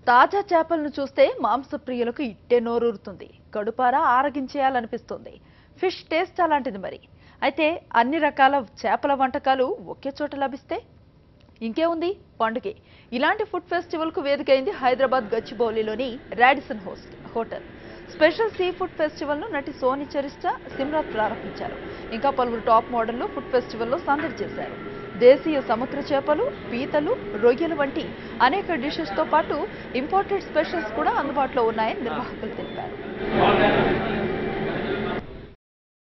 తాజా చేపలను చూస్తే మాంసప్రియులకు ఇట్టే నోరూరుతుంది కడుపారా ఆరగించేయాలనిపిస్తుంది ఫిష్ టేస్ట్ అలాంటిది మరి అయితే అన్ని రకాల చేపల వంటకాలు ఒకే చోట లభిస్తే ఇంకేముంది పండుగే ఇలాంటి ఫుడ్ ఫెస్టివల్ కు వేదికైంది హైదరాబాద్ గచ్చిబౌలిలోని Radisson host hotel special sea food festival ను నటి సోని చరిష్ట సిమ్రాత్ ప్రారంభించారు ఇంకా పలువురు టాప్ మోడళ్లు ఫుడ్ ఫెస్టివల్ లో సందడి చేశారు దేశీయ సముద్ర చేపలు పీతలు రొయ్యలు వంటి అనేక డిషెస్ తో పాటు ఇంపోర్టెడ్ స్పెషల్స్ కూడా అందుబాటులో ఉన్నాయని నిర్వాహకులు తెలిపారు